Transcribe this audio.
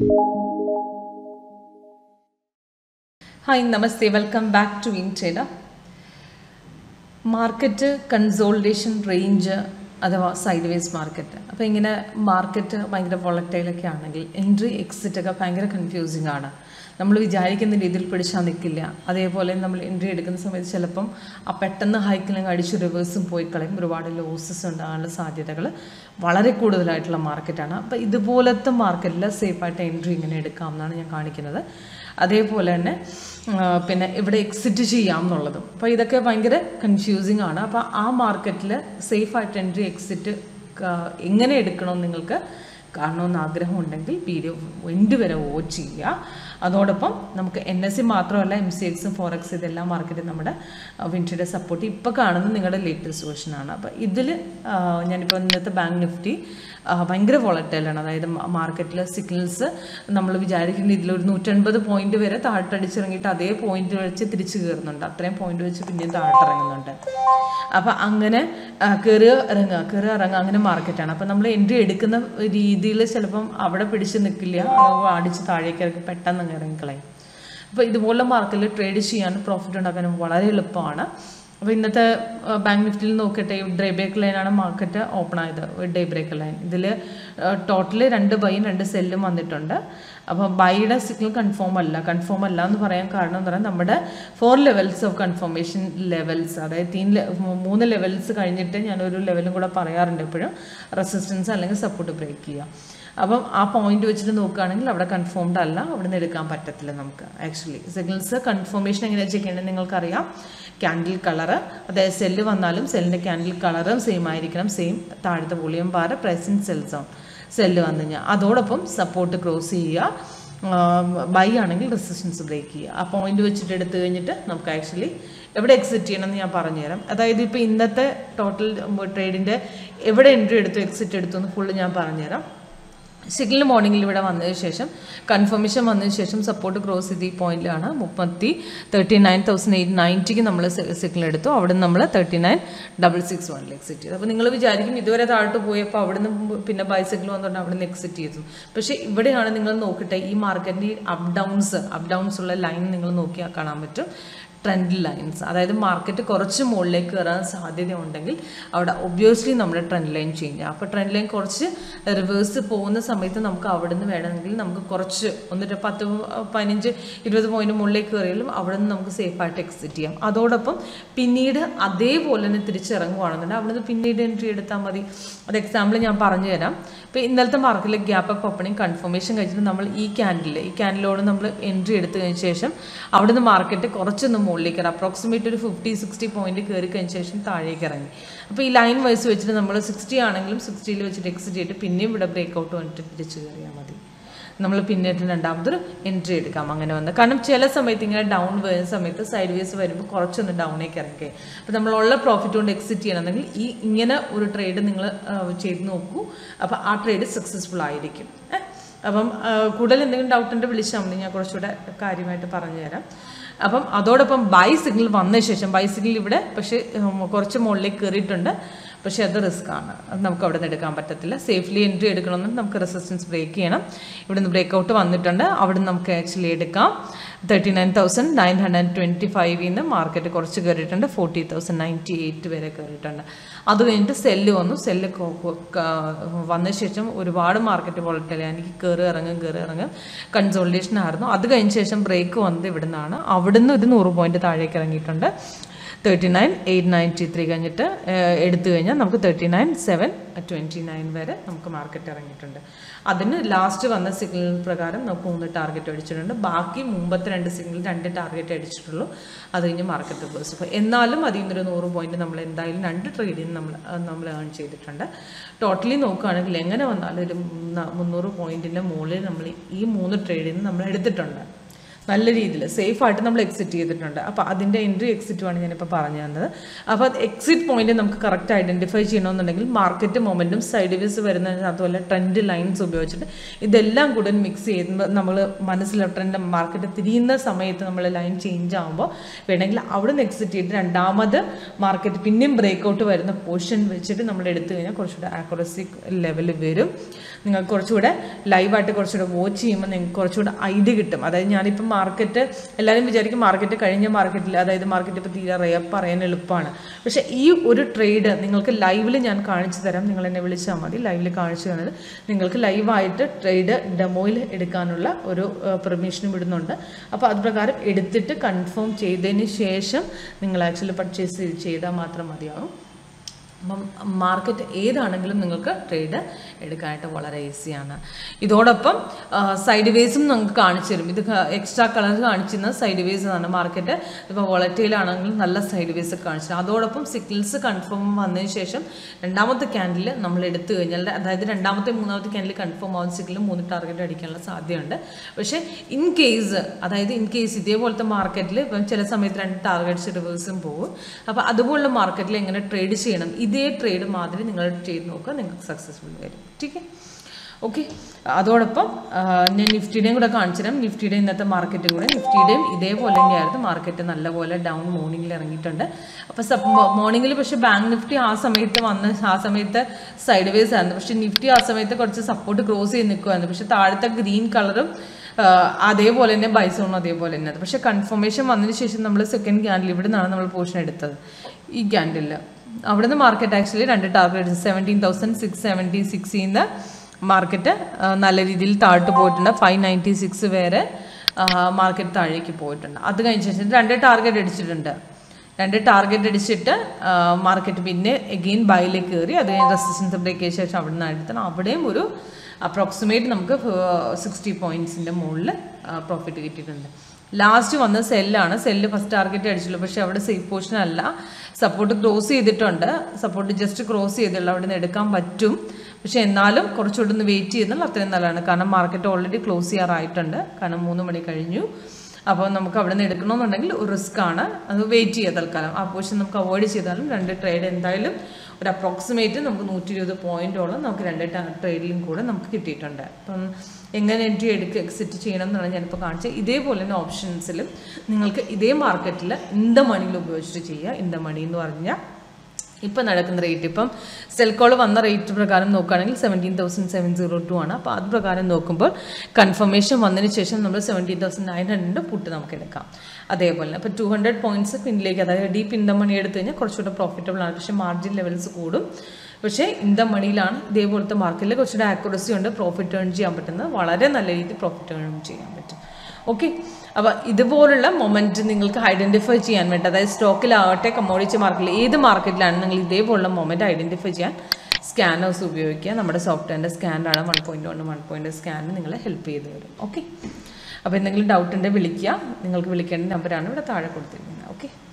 Hi നമസ്തേ welcome back to in trader market consultation range അഥവാ sideways market അപ്പോൾ ഇങ്ങനെ മാർക്കറ്റ് ഭയങ്കര വോളറ്റൈലൊക്കെ ആണെങ്കിൽ എൻട്രി എക്സിറ്റ് ഒക്കെ ഭയങ്കര കൺഫ്യൂസിങ് ആണ് നമ്മൾ വിചാരിക്കുന്ന രീതിയിൽ പിടിച്ചാൽ നിൽക്കില്ല അതേപോലെ നമ്മൾ എൻട്രി എടുക്കുന്ന സമയത്ത് ചിലപ്പം ആ പെട്ടെന്ന് ഹൈക്കിലും അടിച്ച് റിവേഴ്സും പോയി കളയും ഒരുപാട് ലോസസ് ഉണ്ടാകാനുള്ള സാധ്യതകൾ വളരെ കൂടുതലായിട്ടുള്ള മാർക്കറ്റാണ് അപ്പോൾ ഇതുപോലത്തെ മാർക്കറ്റിൽ സേഫായിട്ട് എൻട്രി ഇങ്ങനെ എടുക്കാം എന്നാണ് ഞാൻ കാണിക്കുന്നത് അതേപോലെ തന്നെ ആ, പിന്നെ ഇവിടെ എക്സിറ്റ് ചെയ്യാം എന്നുള്ളതും അപ്പോൾ ഇതൊക്കെ ഭയങ്കര കൺഫ്യൂസിങ് ആണ് അപ്പോൾ ആ മാർക്കറ്റിൽ സേഫായിട്ട് എൻട്രി എക്സിറ്റ് എങ്ങനെ എടുക്കണമെന്ന് നിങ്ങൾക്ക് കാണണമെന്ന് ആഗ്രഹമുണ്ടെങ്കിൽ വീഡിയോ എൻഡ് വരെ വാച്ച് ചെയ്യുക അതോടൊപ്പം നമുക്ക് എൻ എസ് സി മാത്രമല്ല എം സി എക്സും ഫോറക്സ് ഇതെല്ലാം മാർക്കറ്റും നമ്മുടെ വിൻട്രിയുടെ സപ്പോർട്ട് ഇപ്പോൾ കാണുന്നത് നിങ്ങളുടെ ലേറ്റസ്റ്റ് വേർഷനാണ് അപ്പോൾ ഇതിൽ ഞാനിപ്പോൾ ഇന്നത്തെ ബാങ്ക് നിഫ്റ്റി ആ, ഭയങ്കര വോളറ്റൈലാണ് അതായത് മാർക്കറ്റിൽ സിഗ്നൽസ് നമ്മൾ വിചാരിക്കുന്ന ഇതിലൊരു നൂറ്റൻപത് പോയിന്റ് വരെ താഴ്ത്തടിച്ചിറങ്ങിയിട്ട് അതേ പോയിന്റ് വെച്ച് തിരിച്ചു കയറുന്നുണ്ട് അത്രയും പോയിന്റ് വെച്ച് പിന്നെയും താഴ്ത്തിറങ്ങുന്നുണ്ട് അപ്പം അങ്ങനെ ആ, കയറുക ഇറങ്ങുക കയറുക ഇറങ്ങുക അങ്ങനെ മാർക്കറ്റാണ് അപ്പം നമ്മൾ എൻട്രി എടുക്കുന്ന രീതിയിൽ ചിലപ്പം അവിടെ പിടിച്ച് നിൽക്കില്ല അത് അടിച്ച് താഴേക്ക് ഇറങ്ങി പെട്ടെന്ന് അങ്ങ് ഇറങ്ങിക്കളയും അപ്പോൾ ഇതുപോലുള്ള മാർക്കറ്റിൽ ട്രേഡ് ചെയ്യാനും പ്രോഫിറ്റ് ഉണ്ടാക്കാനും വളരെ എളുപ്പമാണ് അപ്പോൾ ഇന്നത്തെ ബാങ്ക് നിഫ്റ്റിയിൽ നോക്കട്ടെ ഡേ ബ്രേക്ക് ലൈനാണ് മാർക്കറ്റ് ഓപ്പൺ ആയത് ഡേ ബ്രേക്ക് ലൈൻ ഇതിൽ ടോട്ടൽ രണ്ട് ബൈയും രണ്ട് സെല്ലും വന്നിട്ടുണ്ട് അപ്പോൾ ബൈയുടെ സിഗ്നൽ കൺഫേം അല്ല കൺഫേം അല്ല എന്ന് പറയാൻ കാരണം എന്ന് പറഞ്ഞാൽ നമ്മുടെ four levels of confirmation levels അതായത് തീൻ മൂന്ന് ലെവൽസ് കഴിഞ്ഞിട്ട് ഞാനൊരു ലെവലും കൂടെ പറയാറുണ്ട് എപ്പോഴും റെസിസ്റ്റൻസ് അല്ലെങ്കിൽ സപ്പോർട്ട് ബ്രേക്ക് ചെയ്യുക അപ്പം ആ പോയിന്റ് വെച്ചിട്ട് നോക്കുകയാണെങ്കിൽ അവിടെ കൺഫേംഡ് അല്ല അവിടെ നിന്ന് എടുക്കാൻ പറ്റത്തില്ല നമുക്ക് ആക്ച്വലി സിഗ്നൽസ് കൺഫർമേഷൻ എങ്ങനെയാണ് ചെക്ക് ചെയ്യേണ്ടത് നിങ്ങൾക്കറിയാം ക്യാൻഡിൽ കളറ് അതായത് സെല്ല് വന്നാലും സെല്ലിൻ്റെ ക്യാൻഡിൽ കളറും സെയിം ആയിരിക്കണം സെയിം താഴത്തെ volume bar present sell zone sell വന്നു കഴിഞ്ഞാൽ അതോടൊപ്പം സപ്പോർട്ട് ക്രോസ് ചെയ്യുക ബൈ ആണെങ്കിൽ റെസിസ്റ്റൻസ് ബ്രേക്ക് ചെയ്യുക ആ പോയിന്റ് വെച്ചിട്ട് എടുത്തു കഴിഞ്ഞിട്ട് നമുക്ക് ആക്ച്വലി എവിടെ എക്സിറ്റ് ചെയ്യണം എന്ന് ഞാൻ പറഞ്ഞുതരാം അതായത് ഇപ്പോൾ ഇന്നത്തെ ടോട്ടൽ ട്രേഡിൻ്റെ എവിടെ എൻട്രി എടുത്തു എക്സിറ്റ് എടുത്തു എന്ന് ഫുള്ള് ഞാൻ പറഞ്ഞുതരാം സിഗ്നൽ മോർണിംഗിൽ ഇവിടെ വന്നതിന് ശേഷം കൺഫർമേഷൻ വന്നതിന് ശേഷം സപ്പോർട്ട് ക്രോസ് ചെയ്ത് ഈ പോയിന്റിലാണ് മുപ്പത്തി തേർട്ടി നയൻ തൗസൻഡ് എയ്റ്റ് നയൻറ്റിക്ക് നമ്മൾ സിഗ്നൽ എടുത്തു അവിടെ നിന്ന് നമ്മൾ തേർട്ടി നയൻ ഡബിൾ സിക്സ് വണ്ണിൽ എക്സിറ്റ് ചെയ്തു അപ്പോൾ നിങ്ങൾ വിചാരിക്കും ഇതുവരെ താഴോട്ട് പോയപ്പോൾ അവിടെ നിന്ന് പിന്നെ ബൈസിക്കിൾ വന്നുകൊണ്ട് അവിടെ നിന്ന് എക്സിറ്റ് ചെയ്തു പക്ഷേ ഇവിടെയാണ് നിങ്ങൾ നോക്കട്ടെ ഈ മാർക്കറ്റിൻ്റെ അപ്പ് ഡൗൺസ് അപ്പ് ഡൗൺസ് ഉള്ള ലൈൻ നിങ്ങൾ നോക്കിയാൽ കാണാൻ പറ്റും ട്രെൻഡ് ലൈൻസ് അതായത് മാർക്കറ്റ് കുറച്ച് മുകളിലേക്ക് കയറാൻ സാധ്യതയുണ്ടെങ്കിൽ അവിടെ ഒബ്വിയസ്ലി നമ്മുടെ ട്രെൻഡ് ലൈൻ ചേഞ്ച് ചെയ്യാം അപ്പോൾ ട്രെൻഡ് ലൈൻ കുറച്ച് റിവേഴ്സ് പോകുന്ന സമയത്ത് നമുക്ക് അവിടെ നിന്ന് വേണമെങ്കിൽ നമുക്ക് കുറച്ച് ഒന്നിട്ട് പത്ത് പതിനഞ്ച് ഇരുപത് പോയിന്റ് മുകളിലേക്ക് കയറിയാലും അവിടെ നിന്ന് നമുക്ക് സേഫായിട്ട് എക്സിറ്റ് ചെയ്യാം അതോടൊപ്പം പിന്നീട് അതേപോലെ തന്നെ തിരിച്ചിറങ്ങുവാണെന്നുണ്ടെങ്കിൽ അവിടെ നിന്ന് പിന്നീട് എൻട്രി എടുത്താൽ മതി അത് എക്സാമ്പിൾ ഞാൻ പറഞ്ഞു തരാം ഇപ്പോൾ ഇന്നലത്തെ മാർക്കറ്റിലെ ഗ്യാപ്പ് അപ്പ് ഓപ്പണിംഗ് കൺഫർമേഷൻ കഴിച്ചിട്ട് നമ്മൾ ഈ ക്യാൻഡിൽ ഈ ക്യാൻഡിലോട് നമ്മൾ എൻട്രി എടുത്തു കഴിഞ്ഞ ശേഷം അവിടുന്ന് മാർക്കറ്റ് കുറച്ചൊന്ന് മുകളിലേക്ക് കയറി അപ്രോക്സിമേറ്റ് ഒരു ഫിഫ്റ്റി സിക്സ്റ്റി പോയിന്റ് കയറി കഴിഞ്ഞ ശേഷം താഴേക്ക് ഇറങ്ങി അപ്പോൾ ഈ ലൈൻ വൈസ് വെച്ചിട്ട് നമ്മൾ സിക്സ്റ്റി ആണെങ്കിലും സിക്സ്റ്റിയിൽ വെച്ചിട്ട് എക്സിറ്റ് ചെയ്തിട്ട് പിന്നെയും ഇവിടെ ബ്രേക്ക് ഔട്ട് വന്നിട്ട് തിരിച്ച് കയറിയാൽ മതി നമ്മൾ പിന്നീട് രണ്ടാമതൊരു എൻട്രി എടുക്കാം അങ്ങനെ വന്ന് കാരണം ചില സമയത്ത് ഇങ്ങനെ ഡൗൺ വരുന്ന സമയത്ത് സൈഡ് വേസ് വരുമ്പോൾ കുറച്ചൊന്ന് ഡൗണേക്ക് ഇറങ്ങി അപ്പോൾ നമ്മളുള്ള പ്രോഫിറ്റ് കൊണ്ട് എക്സിറ്റ് ചെയ്യണമെങ്കിൽ ഈ ഇങ്ങനെ ഒരു ട്രേഡ് നിങ്ങൾ ചെയ്ത് നോക്കൂ അപ്പോൾ ആ ട്രേഡ് സക്സസ്ഫുൾ ആയിരിക്കും ഏ? അപ്പം ആ, കൂടുതൽ എന്തെങ്കിലും ഡൗട്ട് ഉണ്ട് വിളിച്ചാൽ മതി ഞാൻ കുറച്ചുകൂടെ കാര്യമായിട്ട് പറഞ്ഞു തരാം അപ്പം അതോടൊപ്പം ബൈ സിഗ്നൽ വന്ന ശേഷം ബൈ സിഗ്നൽ ഇവിടെ പക്ഷേ ഉം, കുറച്ച് മുകളിലേക്ക് കയറിയിട്ടുണ്ട് പക്ഷേ അത് റിസ്ക് ആണ് അത് നമുക്ക് അവിടെ നിന്ന് എടുക്കാൻ പറ്റത്തില്ല സേഫ്ലി എൻട്രി എടുക്കണമെങ്കിൽ നമുക്ക് റെസിസ്റ്റൻസ് ബ്രേക്ക് ചെയ്യണം ഇവിടെ നിന്ന് ബ്രേക്ക് ഔട്ട് വന്നിട്ടുണ്ട് അവിടെ നിന്ന് നമുക്ക് ആക്ച്വലി എടുക്കാം thirty nine thousand nine hundred twenty ഫൈവിൽ നിന്ന് മാർക്കറ്റ് കുറച്ച് കയറിയിട്ടുണ്ട് ഫോർട്ടി തൗസൻഡ് നയൻറ്റി എയ്റ്റ് വരെ കയറിയിട്ടുണ്ട് അത് കഴിഞ്ഞിട്ട് സെല്ല് വന്നു സെല്ല് വന്ന ശേഷം ഒരുപാട് മാർക്കറ്റ് വോളറ്റൈൽ എനിക്ക് കയറി ഇറങ്ങും കയറി ഇറങ്ങും കൺസോൾട്ടേഷൻ ആയിരുന്നു അത് കഴിഞ്ഞ ശേഷം ബ്രേക്ക് വന്നത് ഇവിടെ നിന്നാണ് അവിടുന്ന് ഒരു നൂറ് പോയിന്റ് താഴേക്ക് ഇറങ്ങിയിട്ടുണ്ട് thirty nine eight ninety three കഴിഞ്ഞിട്ട് ഏഹ്, എടുത്തു കഴിഞ്ഞാൽ നമുക്ക് thirty nine seven twenty nine വരെ നമുക്ക് മാർക്കറ്റ് ഇറങ്ങിയിട്ടുണ്ട് അതിന് ലാസ്റ്റ് വന്ന സിഗ്നൽ പ്രകാരം നമുക്ക് മൂന്ന് ടാർഗറ്റ് അടിച്ചിട്ടുണ്ട് ബാക്കി മുമ്പത്തെ രണ്ട് സിഗ്നൽ രണ്ട് ടാർഗറ്റ് അടിച്ചിട്ടുള്ളൂ അത് കഴിഞ്ഞ് മാർക്കറ്റ് റിവേഴ്സ് അപ്പോൾ എന്നാലും അതിൽ നിന്നൊരു നൂറ് പോയിന്റ് നമ്മൾ എന്തായാലും രണ്ട് ട്രേഡിന് നമ്മൾ നമ്മൾ ഏൺ ചെയ്തിട്ടുണ്ട് ടോട്ടലി നോക്കുകയാണെങ്കിൽ എങ്ങനെ വന്നാലും ഒരു മുന്ന- മുന്നൂറ് പോയിന്റിൻ്റെ മുകളിൽ നമ്മൾ ഈ മൂന്ന് ട്രേഡിൽ നിന്ന് നമ്മൾ എടുത്തിട്ടുണ്ട് നല്ല രീതിയിൽ സേഫ് ആയിട്ട് നമ്മൾ എക്സിറ്റ് ചെയ്തിട്ടുണ്ട് അപ്പോൾ അതിൻ്റെ എൻട്രി എക്സിറ്റുമാണ് ഞാനിപ്പോൾ പറഞ്ഞു തന്നത് അപ്പോൾ എക്സിറ്റ് പോയിന്റ് നമുക്ക് കറക്റ്റ് ഐഡൻറ്റിഫൈ ചെയ്യണമെന്നുണ്ടെങ്കിൽ മാർക്കറ്റ് മൊമെൻറ്റും സൈഡ് വേസ് വരുന്നതിന് അതുപോലെ ട്രെൻഡ് ലൈൻസ് ഉപയോഗിച്ചിട്ട് ഇതെല്ലാം കൂടെ മിക്സ് ചെയ്യുമ്പോൾ നമ്മൾ മനസ്സിൽ ട്രെൻഡ് മാർക്കറ്റ് തിരിയുന്ന സമയത്ത് നമ്മൾ ലൈൻ ചേഞ്ച് ആകുമ്പോൾ വേണമെങ്കിൽ അവിടെ നിന്ന് എക്സിറ്റ് ചെയ്ത് രണ്ടാമത് മാർക്കറ്റ് പിന്നെയും ബ്രേക്കൗട്ട് വരുന്ന പോർഷൻ വെച്ചിട്ട് നമ്മൾ എടുത്തു കഴിഞ്ഞാൽ കുറച്ചുകൂടെ ആക്യുറസി ലെവൽ വരും നിങ്ങൾക്ക് കുറച്ചുകൂടെ ലൈവായിട്ട് കുറച്ചുകൂടെ വാച്ച് ചെയ്യുമ്പോൾ നിങ്ങൾക്ക് കുറച്ചുകൂടെ ഐഡിയ കിട്ടും അതായത് ഞാനിപ്പം മാർക്കറ്റ് എല്ലാവരും വിചാരിക്കും മാർക്കറ്റ് കഴിഞ്ഞ മാർക്കറ്റിൽ അതായത് മാർക്കറ്റ് ഇപ്പോൾ തീരാറിയ പറയാൻ എളുപ്പമാണ് പക്ഷേ ഈ ഒരു ട്രേഡ് നിങ്ങൾക്ക് ലൈവിൽ ഞാൻ കാണിച്ചു തരാം നിങ്ങൾ എന്നെ വിളിച്ചാൽ മതി ലൈവിൽ കാണിച്ചു തന്നത് നിങ്ങൾക്ക് ലൈവായിട്ട് ട്രേഡ് ഡെമോയിൽ എടുക്കാനുള്ള ഒരു പെർമിഷനും ഇടുന്നുണ്ട് അപ്പോൾ അത് പ്രകാരം എടുത്തിട്ട് കൺഫേം ചെയ്തതിന് ശേഷം നിങ്ങൾ ആക്ച്വലി പർച്ചേസ് ചെയ്താൽ മാത്രം മതിയാവും അപ്പം മാർക്കറ്റ് ഏതാണെങ്കിലും നിങ്ങൾക്ക് ട്രേഡ് എടുക്കാനായിട്ട് വളരെ ഈസിയാണ് ഇതോടൊപ്പം സൈഡ് വേസും നമുക്ക് കാണിച്ചു തരും ഇത് എക്സ്ട്രാ കളർ കാണിച്ചിരുന്നത് സൈഡ് വേസ് ആണ് മാർക്കറ്റ് ഇപ്പോൾ വോളറ്റൈലാണെങ്കിൽ നല്ല സൈഡ് വേസ് ഒക്കെ കാണിച്ചു തരും. അതോടൊപ്പം സിഗ്നൽസ് കൺഫേം വന്നതിന് ശേഷം രണ്ടാമത്തെ ക്യാൻഡിൽ നമ്മൾ എടുത്തു കഴിഞ്ഞാൽ അതായത് രണ്ടാമത്തെ മൂന്നാമത്തെ ക്യാൻഡിൽ കൺഫേം ആവുന്ന സിഗ്നൽ മൂന്ന് ടാർഗറ്റ് അടിക്കാനുള്ള സാധ്യതയുണ്ട് പക്ഷേ ഇൻ കേസ് അതായത് ഇൻ കേസ് ഇതേപോലത്തെ മാർക്കറ്റിൽ ഇപ്പം ചില സമയത്ത് രണ്ട് ടാർഗറ്റ്സ് റിവേഴ്സും പോകും അപ്പോൾ അതുപോലുള്ള മാർക്കറ്റിൽ എങ്ങനെ ട്രേഡ് ചെയ്യണം ഇതേ ട്രേഡ് മാതിരി നിങ്ങൾ ചെയ്ത് നോക്കുക നിങ്ങൾക്ക് സക്സസ്ഫുൾ വരും ടീക്കെ ഓക്കെ അതോടൊപ്പം ആ, ഞാൻ നിഫ്റ്റിയുടെയും കൂടെ കാണിച്ചു തരാം നിഫ്റ്റിയുടെ ഇന്നത്തെ മാർക്കറ്റ് കൂടെ നിഫ്റ്റിയുടെയും ഇതേപോലെ തന്നെയായിരുന്നു മാർക്കറ്റ് നല്ലപോലെ ഡൗൺ മോർണിംഗിൽ ഇറങ്ങിയിട്ടുണ്ട് അപ്പോൾ മോർണിംഗിൽ പക്ഷേ ബാങ്ക് നിഫ്റ്റി ആ സമയത്ത് വന്ന് ആ സമയത്ത് സൈഡ് വേസ് ആയിരുന്നു പക്ഷേ നിഫ്റ്റി ആ സമയത്ത് കുറച്ച് സപ്പോർട്ട് ക്രോസ് ചെയ്ത് നിൽക്കുമായിരുന്നു പക്ഷേ താഴത്തെ ഗ്രീൻ കളറും അതേപോലെ തന്നെ ബൈസോണും അതേപോലെ തന്നെ അത് പക്ഷേ കൺഫർമേഷൻ വന്നതിന് ശേഷം നമ്മൾ സെക്കൻഡ് ക്യാൻഡിൽ ഇവിടെ നിന്നാണ് നമ്മൾ പോർഷൻ എടുത്തത് ഈ ക്യാൻഡിലിൽ അവിടെ നിന്ന് മാർക്കറ്റ് ആക്ച്വലി രണ്ട് target seventeen thousand six seventy സിക്സിന്ന് മാർക്കറ്റ് നല്ല രീതിയിൽ താഴ്ത്തു പോയിട്ടുണ്ട് ഫൈവ് നയൻറ്റി സിക്സ് വരെ മാർക്കറ്റ് താഴേക്ക് പോയിട്ടുണ്ട് അത് കഴിഞ്ഞ ശേഷം രണ്ട് ടാർഗറ്റ് അടിച്ചിട്ടുണ്ട് രണ്ട് ടാർഗറ്റ് അടിച്ചിട്ട് മാർക്കറ്റ് പിന്നെ എഗെയിൻ ബൈയിലേക്ക് കയറി അത് കഴിഞ്ഞ് റെസിസ്റ്റൻസ് ബ്രേക്ക് ചെയ്ത ശേഷം അവിടെ നിന്ന് എടുത്തണം അവിടെയും ഒരു അപ്രോക്സിമേറ്റ് നമുക്ക് സിക്സ്റ്റി പോയിൻറ്റ്സിൻ്റെ മുകളിൽ പ്രോഫിറ്റ് കിട്ടിയിട്ടുണ്ട് ലാസ്റ്റ് വന്ന സെല്ലാണ് സെല്ല് ഫസ്റ്റ് ടാർഗറ്റ് അടിച്ചുള്ളൂ പക്ഷേ അവിടെ സേഫ് പോർഷൻ അല്ല സപ്പോർട്ട് ക്രോസ് ചെയ്തിട്ടുണ്ട് സപ്പോർട്ട് ജസ്റ്റ് ക്രോസ് ചെയ്തുള്ളൂ അവിടെ നിന്ന് എടുക്കാൻ പറ്റും പക്ഷേ എന്നാലും കുറച്ചുകൂടി ഒന്ന് വെയിറ്റ് ചെയ്യുന്നാൽ അത്രയും നല്ലതാണ് കാരണം മാർക്കറ്റ് ഓൾറെഡി ക്ലോസ് ചെയ്യാറായിട്ടുണ്ട് കാരണം മൂന്ന് മണി കഴിഞ്ഞു അപ്പോൾ നമുക്ക് അവിടെ നിന്ന് എടുക്കണമെന്നുണ്ടെങ്കിൽ ഒരു റിസ്ക് ആണ് അത് വെയിറ്റ് ചെയ്യുക തൽക്കാലം ആ പോർഷൻ നമുക്ക് അവോയ്ഡ് ചെയ്താലും രണ്ട് ട്രേഡ് എന്തായാലും ഒരു അപ്രോക്സിമേറ്റ് നമുക്ക് നൂറ്റി ഇരുപത് പോയിന്റോളം നമുക്ക് രണ്ട് ട്രേഡിലും കൂടെ നമുക്ക് കിട്ടിയിട്ടുണ്ട് അപ്പം എങ്ങനെ എൻട്രി എടുക്കുക എക്സിറ്റ് ചെയ്യണം എന്നാണ് ഞാനിപ്പോൾ കാണിച്ചത് ഇതേപോലെ തന്നെ ഓപ്ഷൻസിലും നിങ്ങൾക്ക് ഇതേ മാർക്കറ്റിൽ ഇന്ത മണിയിൽ ഉപയോഗിച്ചിട്ട് ചെയ്യുക ഇന്ത മണി എന്ന് പറഞ്ഞാൽ ഇപ്പം നടക്കുന്ന റേറ്റ് ഇപ്പം സെൽക്കോൾ വന്ന റേറ്റ് പ്രകാരം നോക്കുകയാണെങ്കിൽ seventeen thousand seven zero two ആണ് അപ്പോൾ അത് പ്രകാരം നോക്കുമ്പോൾ കൺഫർമേഷൻ വന്നതിന് ശേഷം നമ്മൾ seventeen thousand nine hundred put നമുക്ക് എടുക്കാം അതേപോലെ അപ്പോൾ ടു ഹൺഡ്രഡ് പോയിന്റ്സ് പിന്നിലേക്ക് അതായത് ഡീപ്പ് ഇൻ ദ മണി എടുത്തു കഴിഞ്ഞാൽ കുറച്ചുകൂടെ പ്രോഫിറ്റബിൾ ആണ് പക്ഷേ മാർജിൻ ലെവൽസ് കൂടും പക്ഷേ ഇൻ ദ മണിയിലാണ് ഇതേപോലത്തെ മാർക്കറ്റിൽ കുറച്ചുകൂടെ ആക്യുറസി ഉണ്ട് പ്രോഫിറ്റ് ഏൺ ചെയ്യാൻ പറ്റുന്നത് വളരെ നല്ല രീതിയിൽ പ്രോഫിറ്റ് ഏൺ ചെയ്യാൻ പറ്റും ഓക്കെ അപ്പോൾ ഇതുപോലുള്ള മൊമെൻറ്റ് നിങ്ങൾക്ക് ഐഡൻറ്റിഫൈ ചെയ്യാൻ വേണ്ടി അതായത് സ്റ്റോക്കിലാവട്ടെ കമ്മോഡിറ്റി മാർക്കറ്റിൽ ഏത് മാർക്കറ്റിലാണ് നിങ്ങൾ ഇതേപോലുള്ള മൊമെൻറ്റ് ഐഡൻറ്റിഫൈ ചെയ്യാൻ സ്കാനേഴ്സ് ഉപയോഗിക്കുക നമ്മുടെ സോഫ്റ്റ്വെയറിൻ്റെ സ്കാനറാണ് one point one one point scan നിങ്ങളെ ഹെൽപ്പ് ചെയ്ത് തരും ഓക്കെ അപ്പോൾ എന്തെങ്കിലും ഡൗട്ട് ഉണ്ടെങ്കിൽ വിളിക്കുക നിങ്ങൾക്ക് വിളിക്കേണ്ട നമ്പറാണ് ഇവിടെ താഴെ കൊടുത്തിരിക്കുന്നത് ഓക്കെ